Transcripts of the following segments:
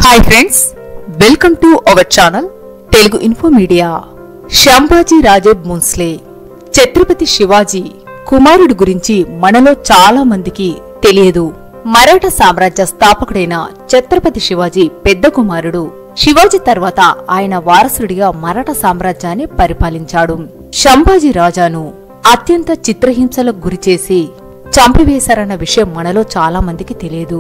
hi friends welcome to our channel Telugu info media Sambhaji Raje Bhonsle Chhatrapati Shivaji కుమారుడి గురించి మనలో చాలా మందికి తెలియదు మరాఠా సామ్రాజ్య స్థాపకుడైన ఛత్రపతి శివాజీ పెద్ద కుమారుడు శివాజీ తర్వాత ఆయన వారసుడిగా మరాఠా సామ్రాజ్యాన్ని పరిపాలించాడు శంభాజీ రాజాను అత్యంత చిత్రహింసలకు గురిచేసి చంపివేశారన్న విషయం మనలో చాలా మందికి తెలియదు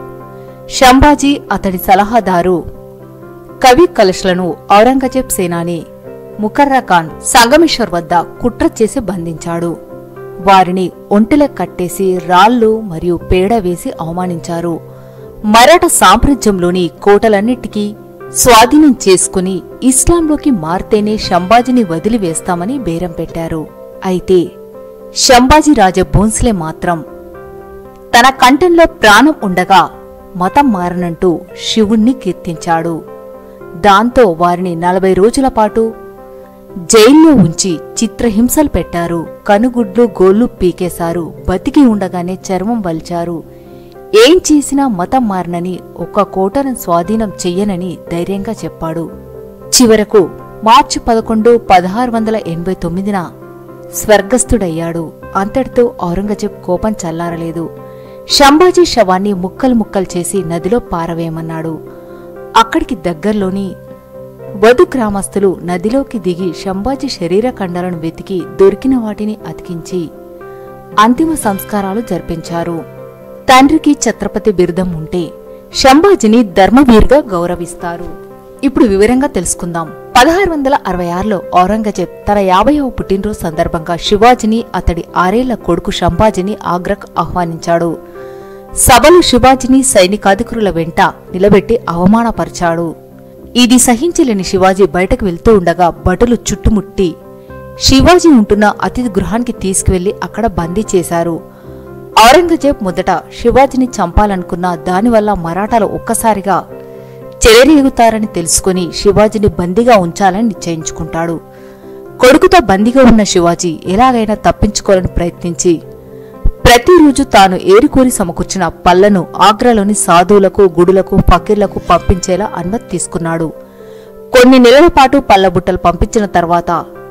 శంభాజీ అతడి సలహాదారు కవి కలష్లను ఔరంగజేబ్ సేనాని ముకర్రా ఖాన్ సంగమేశ్వర్ వద్ద కుట్ర చేసి బంధించాడు వారిని ఒంటెల కట్టేసి రాళ్ళు మరియు పేడ వేసి అవమానించారు మరాఠా సామ్రాజ్యంలోని కోటలన్నిటికీ స్వాధీనం చేసుకుని ఇస్లాంలోకి మారితేనే శంభాజీని వదిలివేస్తామని బేరం పెట్టారు అయితే శంభాజీ రాజా భోన్స్లే మాత్రం తన కంఠంలో ప్రాణం ఉండగా మతం మారనంటూ శివుణ్ణి కీర్తించాడు దాంతో వారిని నలభై రోజుల పాటు జైల్లో ఉంచి చిత్రహింసలు పెట్టారు కనుగుడ్లు గోళ్లు పీకేశారు బతికి ఉండగానే చర్మం వలిచారు ఏం చేసినా మతం మారనని ఒక్క కోటను స్వాధీనం చెయ్యనని ధైర్యంగా చెప్పాడు చివరకు మార్చి పదకొండు పదహారు వందల ఎనభై తొమ్మిదిన స్వర్గస్థుడయ్యాడు అంతటితో ఔరంగజేబ్ కోపం చల్లారలేదు శంభాజీ శవాన్ని ముక్కలు ముక్కలు చేసి నదిలో పారవేయమన్నాడు అక్కడికి దగ్గర్లోని వధు గ్రామస్తులు నదిలోకి దిగి శంభాజీ శరీర ఖండాలను వెతికి దొరికిన వాటిని అతికించి అంతిమ సంస్కారాలు జరిపించారు తండ్రికి ఛత్రపతి బిరుదం ఉంటే శంభాజీని ధర్మవీర్గా గౌరవిస్తారు ఇప్పుడు వివరంగా తెలుసుకుందాం పదహారు వందల అరవై ఆరులో ఔరంగజేబ్ తన యాభైవ పుట్టినరోజు సందర్భంగా శివాజీని అతడి ఆరేళ్ల కొడుకు శంభాజీని ఆగ్రాకు ఆహ్వానించాడు సభలో శివాజీని సైనికాధికారుల వెంట నిలబెట్టి అవమానపరిచాడు ఇది సహించలేని శివాజీ బయటకు వెళ్తూ ఉండగా భటులు చుట్టుముట్టి శివాజీ ఉంటున్న అతిథి గృహానికి తీసుకువెళ్లి అక్కడ బందీ చేశారు ఔరంగజేబ్ మొదట శివాజీని చంపాలనుకున్న దానివల్ల మరాఠాలు ఒక్కసారిగా చెలరేగుతారని తెలుసుకుని శివాజీని బందీగా ఉంచాలని నిశ్చయించుకుంటాడు కొడుకుతో బందీగా ఉన్న శివాజీ ఎలాగైనా తప్పించుకోవాలని ప్రయత్నించి ప్రతిరోజు తాను ఏరుకోరి సమకూర్చిన పళ్లను ఆగ్రాలోని సాధువులకు గుడులకు ఫకీర్లకు పంపించేలా అనుమతి తీసుకున్నాడు కొన్ని నెలల పాటు పళ్ళ బుట్టలు పంపించిన తర్వాత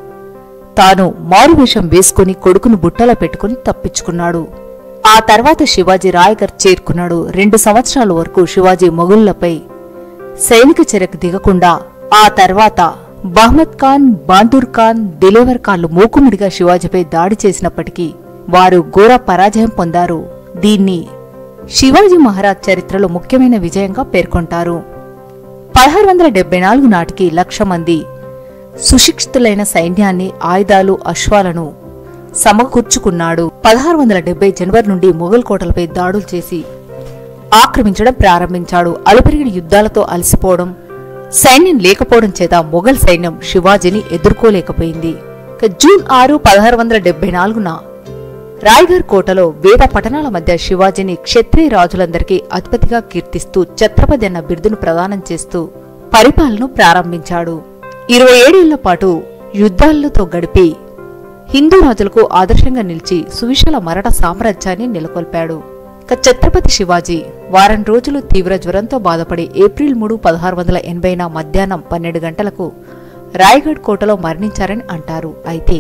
తాను మారువేషం వేసుకుని కొడుకును బుట్టలో పెట్టుకుని తప్పించుకున్నాడు ఆ తర్వాత శివాజీ రాయగర్ చేరుకున్నాడు రెండు సంవత్సరాల వరకు శివాజీ మొగుళ్లపై సైనిక చర్యకు దిగకుండా ఆ తర్వాత బహ్మద్ ఖాన్ బాందూర్ ఖాన్ దిలేవర్ ఖాన్లు మూకుముడిగా శివాజీపై దాడి చేసినప్పటికీ వారు ఘోర పరాజయం పొందారు దీన్ని శివాజీ మహారాజ్ చరిత్రలో ముఖ్యమైన విజయంగా పేర్కొంటారు పదహారు వందల డెబ్బై నాలుగు నాటికి లక్ష మంది సుశిక్షితులైన సైన్యాన్ని ఆయుధాలు అశ్వాలను సమకూర్చుకున్నాడు పదహారు వందల డెబ్బై జనవరి నుండి మొఘల్ కోటలపై దాడులు చేసి ఆక్రమించడం ప్రారంభించాడు అలుపెరిగిన యుద్ధాలతో అలసిపోవడం సైన్యం లేకపోవడం చేత మొఘల్ సైన్యం శివాజీని ఎదుర్కోలేకపోయింది ఇక జూన్ ఆరు పదహారు వందల డెబ్బై నాలుగున రాయ్గర్ కోటలో వేద పట్టణాల మధ్య శివాజీని క్షత్రియ రాజులందరికీ అధిపతిగా కీర్తిస్తూ ఛత్రపతి అన్న బిరుదును ప్రదానం చేస్తూ పరిపాలన ప్రారంభించాడు ఇరవై ఏడేళ్ల పాటు యుద్ధాలతో గడిపి హిందూ రాజులకు ఆదర్శంగా నిలిచి సువిశాల మరాఠా సామ్రాజ్యాన్ని నెలకొల్పాడు ఇక ఛత్రపతి శివాజీ వారం రోజులు తీవ్ర జ్వరంతో బాధపడి ఏప్రిల్ మూడు పదహారు వందల ఎనభైన మధ్యాహ్నం పన్నెండు గంటలకు రాయ్గఢ్ కోటలో మరణించారని అంటారు అయితే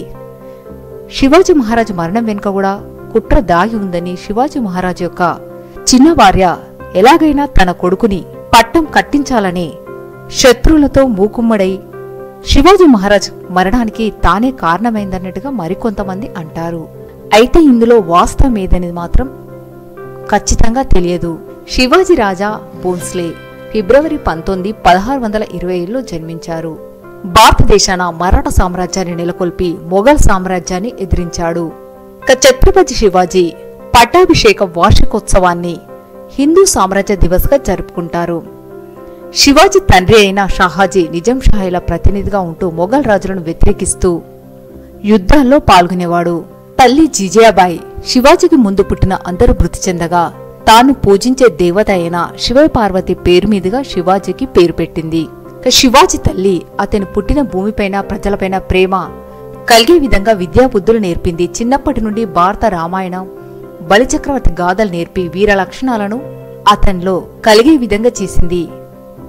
శివాజీ మహారాజు మరణం వెనుక కూడా కుట్ర దాగి ఉందని శివాజీ మహారాజు యొక్క చిన్న భార్య ఎలాగైనా తన కొడుకుని పట్టం కట్టించాలని శత్రువులతో మూకుమ్మడై శివాజీ మహారాజ్ మరణానికి తానే కారణమైందన్నట్టుగా మరికొంతమంది అంటారు అయితే ఇందులో వాస్తవం ఏదనేది మాత్రం ఖచ్చితంగా తెలియదు శివాజీ రాజా బోన్స్లే ఫిబ్రవరి పంతొమ్మిది పదహారు వందల ఇరవై ఏడులో జన్మించారు భారతదేశాన మరాఠా సామ్రాజ్యాన్ని నెలకొల్పి మొఘల్ సామ్రాజ్యాన్ని ఎదిరించాడు ఇక ఛత్రపతి శివాజీ పట్టాభిషేక వార్షికోత్సవాన్ని హిందూ సామ్రాజ్య దివస్గా జరుపుకుంటారు శివాజీ తండ్రి అయిన షాహాజీ నిజాం షాహీల ప్రతినిధిగా ఉంటూ మొఘల్ రాజులను వ్యతిరేకిస్తూ యుద్ధాల్లో పాల్గొనేవాడు తల్లి జిజియాబాయి శివాజీకి ముందు పుట్టిన అందరూ మృతి చెందగా తాను పూజించే దేవత అయిన శివపార్వతి పేరు మీదుగా శివాజీకి పేరు పెట్టింది ఇక శివాజీ తల్లి అతని పుట్టిన భూమిపైన ప్రజలపైన ప్రేమ కలిగే విధంగా విద్యాబుద్ధులు నేర్పింది చిన్నప్పటి నుండి భారత రామాయణం బలిచక్రవర్తి గాథలు నేర్పి వీర లక్షణాలను అతనిలో కలిగే విధంగా చేసింది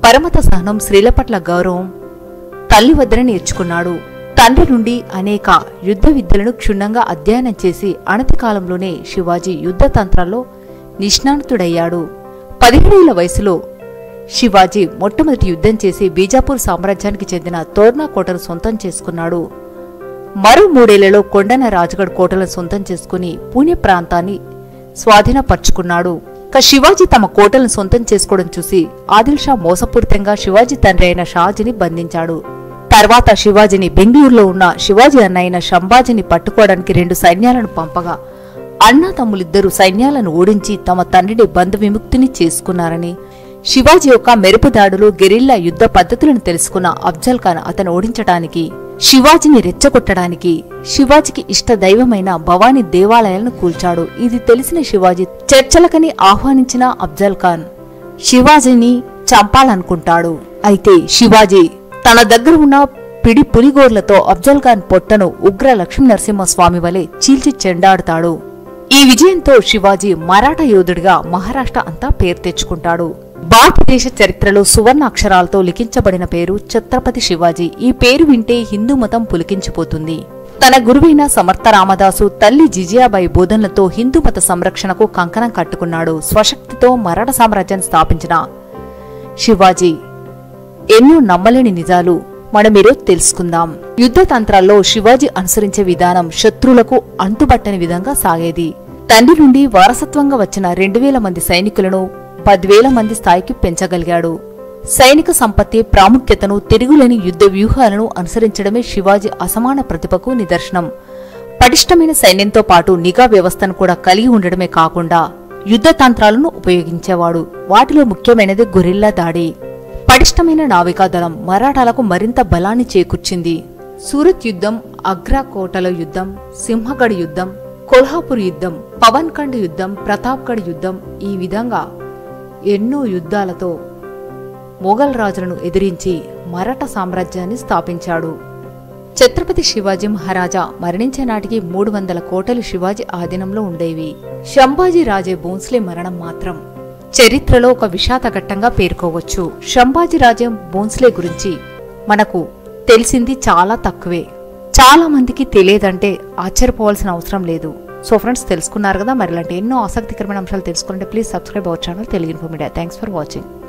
పరమత సహనం స్త్రీల పట్ల గౌరవం తల్లి వద్దనే నేర్చుకున్నాడు తండ్రి నుండి అనేక యుద్ధ విద్యలను క్షుణ్ణంగా అధ్యయనం చేసి అనతి కాలంలోనే శివాజీ యుద్ధ తంత్రాల్లో నిష్ణాతుడయ్యాడు పదిహేడేళ్ల వయసులో శివాజీ మొట్టమొదటి యుద్ధం చేసి బీజాపూర్ సామ్రాజ్యానికి చెందిన తోర్నా కోటను సొంతం చేసుకున్నాడు మరో మూడేళ్లలో కొండన రాజగఢ్ కోటలను సొంతం చేసుకుని పూణె ప్రాంతాన్ని స్వాధీనపరుచుకున్నాడు ఇక శివాజీ తమ కోటలను సొంతం చేసుకోవడం చూసి ఆదిల్ షా మోసపూరితంగా శివాజీ తండ్రి అయిన షాజీని బంధించాడు తర్వాత శివాజీని బెంగళూరులో ఉన్న శివాజీ అన్నయ్యన శంభాజీని పట్టుకోవడానికి రెండు సైన్యాలను పంపగా అన్నా తమ్ములిద్దరూ సైన్యాలను ఓడించి తమ తండ్రిని బంధ విముక్తిని చేసుకున్నారని శివాజీ యొక్క మెరుపు దాడులు గెరిల్లా యుద్ధ పద్ధతులను తెలుసుకున్న అఫ్జల్ ఖాన్ అతను ఓడించడానికి శివాజీని రెచ్చగొట్టడానికి శివాజీకి ఇష్ట దైవమైన భవానీ దేవాలయాలను కూల్చాడు ఇది తెలిసిన శివాజీ చర్చలకని ఆహ్వానించిన అఫ్జల్ ఖాన్ శివాజీని చంపాలనుకుంటాడు అయితే శివాజీ తన దగ్గర ఉన్న పిడి పులిగోర్లతో అఫ్జల్ ఖాన్ పొట్టను ఉగ్ర లక్ష్మీ నరసింహస్వామి వలె చీల్చి చెండాడుతాడు ఈ విజయంతో శివాజీ మరాఠా యోధుడిగా మహారాష్ట్ర అంతా పేరు తెచ్చుకుంటాడు భారతదేశ చరిత్రలో సువర్ణ అక్షరాలతో లిఖించబడిన పేరు ఛత్రపతి శివాజీ ఈ పేరు వింటే హిందూ మతం పులికించిపోతుంది తన గురువైన సమర్థ రామదాసు తల్లి జిజియాబాయి బోధనలతో హిందూ మత సంరక్షణకు కంకణం కట్టుకున్నాడు స్వశక్తితో మరాఠా సామ్రాజ్యాన్ని స్థాపించిన శివాజీ ఎన్నో నమ్మలేని నిజాలు మనమీరోజు తెలుసుకుందాం యుద్ధ తంత్రాల్లో శివాజీ అనుసరించే విధానం శత్రువులకు అంతుబట్టని విధంగా సాగేది తండ్రి నుండి వారసత్వంగా వచ్చిన రెండు వేల మంది సైనికులను పదివేల మంది స్థాయికి పెంచగలిగాడు సైనిక సంపత్తి ప్రాముఖ్యతను తిరుగులేని యుద్ధ వ్యూహాలను అనుసరించడమే శివాజీ అసమాన ప్రతిభకు నిదర్శనం పటిష్టమైన సైన్యంతో పాటు నిఘా వ్యవస్థను కూడా కలిగి ఉండడమే కాకుండా యుద్ధ తంత్రాలను ఉపయోగించేవాడు వాటిలో ముఖ్యమైనది గొరిల్లా దాడి పటిష్టమైన నావికాదళం మరాఠాలకు మరింత బలాన్ని చేకూర్చింది సూరత్ యుద్ధం అగ్రా కోటల యుద్ధం సింహగఢ్ యుద్ధం కొల్హాపూర్ యుద్ధం పవన్ ఖండ్ యుద్ధం ప్రతాప్గఢ్ యుద్ధం ఈ విధంగా ఎన్నో యుద్ధాలతో మొఘల్ రాజులను ఎదిరించి మరాఠా సామ్రాజ్యాన్ని స్థాపించాడు ఛత్రపతి శివాజీ మహారాజా మరణించే నాటికి మూడు వందల కోటలు శివాజీ ఆధీనంలో ఉండేవి శంభాజీ రాజే భోన్స్లే మరణం మాత్రం చరిత్రలో ఒక విషాద ఘట్టంగా పేర్కోవచ్చు శంభాజీ రాజే భోన్స్లే గురించి మనకు తెలిసింది చాలా తక్కువే చాలా మందికి తెలియదంటే ఆశ్చర్యపోవాల్సిన అవసరం లేదు సో ఫ్రెండ్స్ తెలుసుకున్నారు కదా మరి ఇలాంటి ఎన్నో ఆసక్తికరమైన అంశాలు తెలుసుకుంటే please subscribe our channel Telugu info media thanks for watching